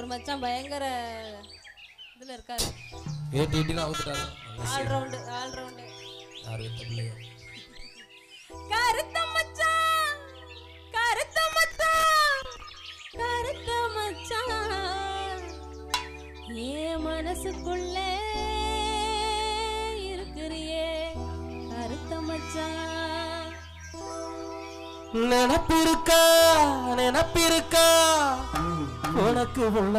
ஒரு மச்சான் பயங்கர இதுல இருக்காரு ஏட்டி ஏட்டிலாம் அவுத்துட்டாங்க ஆல் ரவுண்டு ஆல் ரவுண்டு யாரு எத்த பிள்ளையோ கருத்த மச்சான் கருத்த மச்சான் கருத்த மச்சான் ஏன் மனசுக்குள்ள இருக்கிறியே கருத்த மச்சான் நினப்பிருக்கா நினப்பிருக்கா உனக்கு உள்ள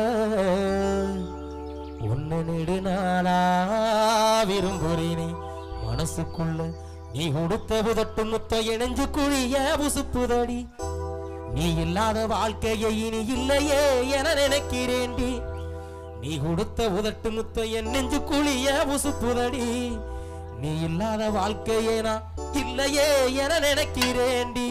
உன்னை நெடு நாளா விரும்புறேனே மனசுக்குள்ள நீ கொடுத்த புதட்டு முத்த இணைஞ்சு குழிய உசுப்புதடி நீ இல்லாத வாழ்க்கையை இனி இல்லையே என நினைக்கிறேன்டி நீ கொடுத்த உதட்டு முத்த என் நெஞ்சு குழிய உசுப்புதடி நீ இல்லாத வாழ்க்கையே நான் இல்லையே என நினைக்கிறேன்டி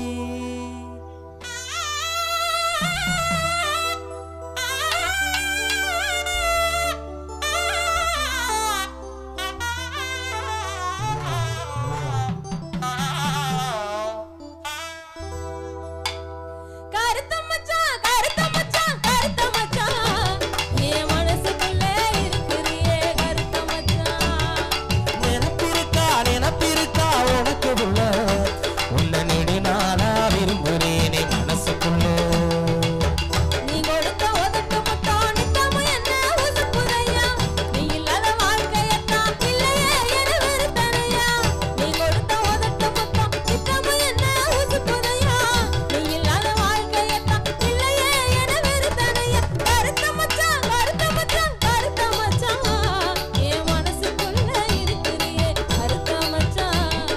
கருத்த மச்சான் கருத்த மச்சான் கருத்த மச்சான் என் மனசுக்குள்ள இருக்கிறியே கருத்த மச்சான் நினப்பிருக்கா நினப்பிருக்கா உனக்கு உள்ள உன்னை நெடு நாளா விரும்புறேனே மனசுக்குள்ள நீ கொடுத்த உதட்டு முத்தம் நித்தமும் என்ன உசுப்புதையா நீ இல்லாத வாழ்க்கையத்தான் இல்லையே என வெறுத்தனையா நீ கொடுத்த உதட்டு முத்தம் நித்தமும் என்ன உசுப்புதையா நீ இல்லாத வாழ்க்கையத்தான் இல்லையே என வெறுத்தனையா கருத்த மச்சான் கருத்த மச்சான் கருத்த மச்சான் என் மனசுக்குள்ள இருக்கிறியே கருத்த மச்சான்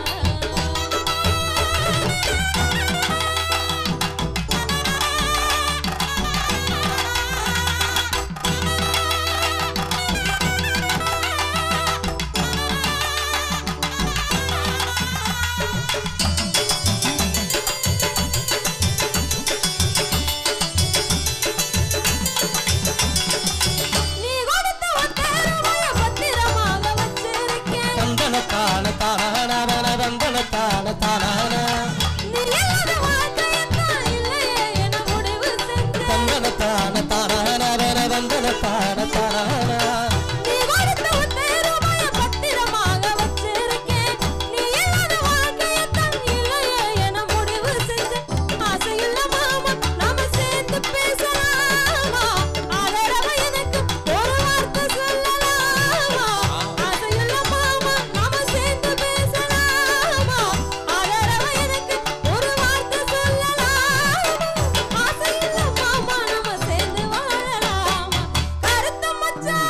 நீ கொடுத்த ஒத்தரவைய பத்திரமாக வச்சிருக்கேன் தந்தன தான தானவன தந்தன தான தானான நீ இல்லாத வாழ்க்கையத்தான் இல்லையே என முடிவு செஞ்சேன் தந்தன தான தானவன தந்தன தான தானான நீ கொடுத்த ஒத்தரவைய பத்திரமாக வச்சிருக்கேன் நீ இல்லாத வாழ்க்கையத்தான் இல்லையே என முடிவு செஞ்சேன் ஆசையுள்ள மாமா நாம சேர்ந்து பேசலாமா ஆதரவு எனக்கு ஒரு வார்த்தை சொல்லலாமா ஆசையுள்ள மாமா நாம சேர்ந்து பேசலாமா ஆதரவு எனக்கு ஒரு வார்த்தை சொல்லலாமா ஆசையுள்ள மாமா நாம சேர்ந்து வாழலாமா கருத்த மச்சான்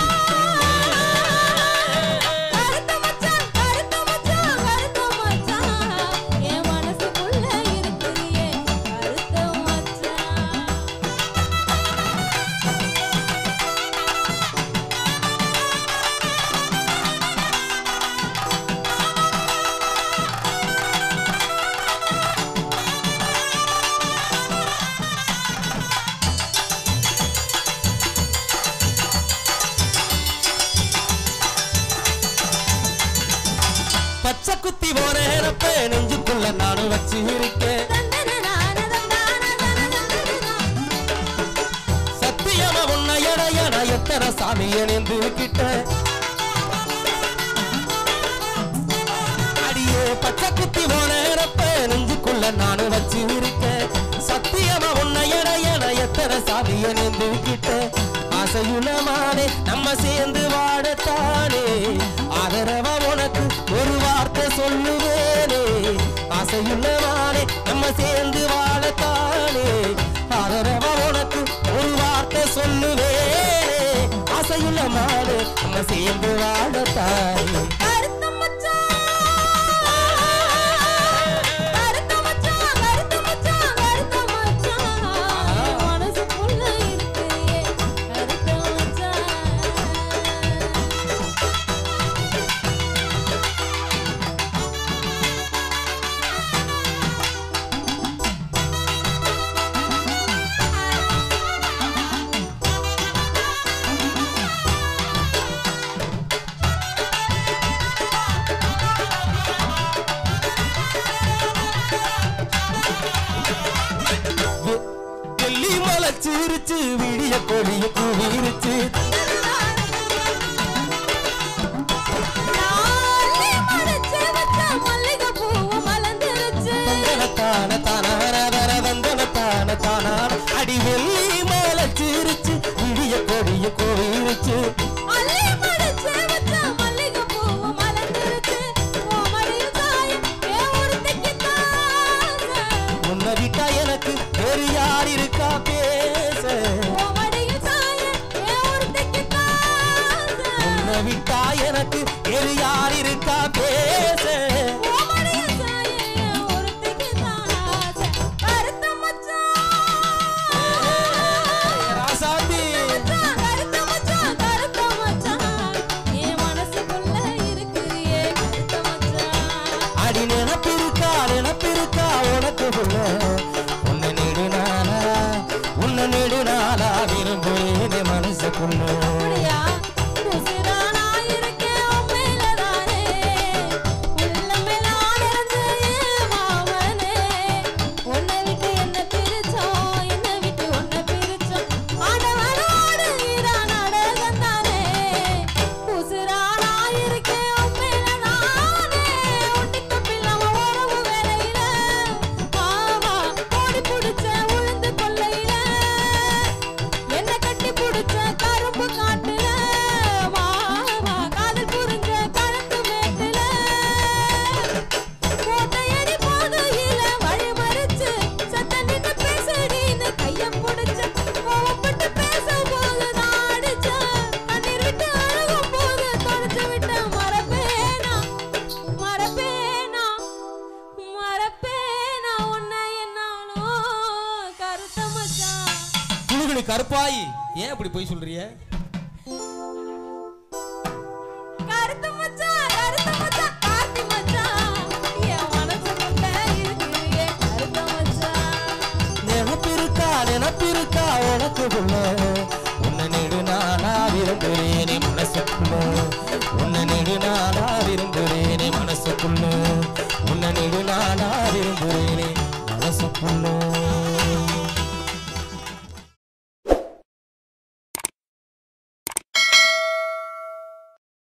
கருத்த மச்சான் கருத்த மச்சான் கருத்த மச்சான் என் மனசுக்குள்ள இருக்கிறியே கருத்த மச்சான் பச்சை குத்தி போனேனப்ப நெஞ்சுக்குள்ள நானும் வச்சு இருக்கேன் சத்தியமா உன்னை எடைய நான் எத்தனை சாமிய நின்று கிட்ட அடியே பச்சை குத்தி போனேனப்ப நெஞ்சுக்குள்ள நானும் வச்சு இருக்கேன் சத்தியமா உன்னை எடைய நான் எத்தனை சாமிய நின்று கிட்ட ஆசையுள்ளமானே நம்ம சேர்ந்து வாழத்தானே ஆதரவா உனக்கு ஒரு வார்த்தை சொல்லுவேனே ஆசையுள்ளமானே நம்ம சேர்ந்து வாழத்தானே ஆதரவா உனக்கு ஒரு வார்த்தை சொல்லுவேனே ஆசையுள்ளமானே நம்ம சேர்ந்து வாழத்தானே கருத்த மச்சான் கருத்த மச்சான் கருத்த மச்சான் கருத்த மச்சான் என் மனசுக்குள்ள இருக்கிறியே கருத்த மச்சான் ஆ மலைச்சிருச்சு விடிய கொடிய கூவிருச்சு நாளே மடிச்சு வச்ச மல்லிகை பூவும் மலர்ந்துருச்சு. தந்தனத்தான தானான தந்தனத்தான தானான அடி வெள்ளி மலைச்சிருச்சு விடிய கொடிய கூவிருச்சு அள்ளி மடிச்சு வச்ச மல்லிகை பூவும் மலர்ந்துருச்சு. உன் மடியில் சாயும் என் ஒருத்திக்குத்தான். உன்னை விட்டா எனக்கு வேறு யார் இருக்கா பேச உன் மடியில் சாயும் என் ஒருத்திக்குத்தான். உன்னை விட்டா எனக்கு வேறு யார் இருக்கா பேச உன் மடியில் சாயும் என் ஒருத்திக்குத்தான். கருத்த மச்சான். ராசாத்தி மச்சான், கருத்த மச்சான், கருத்த மச்சான். என் மனசுக்குள்ள இருக்கிறியே கருத்த மச்சான். அடி நினப்பிருக்கா நினப்பிருக்கா உனக்கு புள்ள உன்னை நெடுநாளா உன்னை நெடுநாளா விரும்புறேனே மனசுக்குள்ள அப்படியா? உசிரா நான் இருக்கேன் உன் மேலதானே. உள்ளமெல்லாம் நிறைஞ்ச என் மாமனே. உன்னை விட்டு என்னை பிரிச்சோம், என்னை விட்டு உன்னை பிரிச்சோம். ஆண்டவனோடு நீதான் நாடகம்தானே. உசிரா நான் இருக்கேன் உன் மேலதானே. ஒட்டிக்கு பில்லாம உறவு வேலையில. மாமா, ஓடி புடிச்ச உளுந்து கொல்லையில. என்ன கட்டி புடிச்ச கரும்பு காட்டுல மாமா காதல் புரிஞ்ச கலந்து மேட்டுல கோட்டையடி போகையில வழி மறிச்சு சத்த நின்னு பேசடின்னு கைய புடிச்ச கோவப்பட்டு பேசும்போது நான் அடிச்ச கண்ணீர் விட்டு அழுகும் போது தொடச்சு விட்ட மறப்பேனா மறப்பேனா மறப்பேனா உன்னை என்னாலும் கருத்த மச்சான் குழுகுனி கருப்பாயி ஏன் இப்படி போய் சொல்றிய கருத்து மச்சான் கருத்து மச்சான் கார்த்தி மச்சான் என் மனசுக்குள்ள இருக்கிறியே கருத்த மச்சான் நினப்பிருக்கா நினப்பிருக்கா உனக்கு புள்ள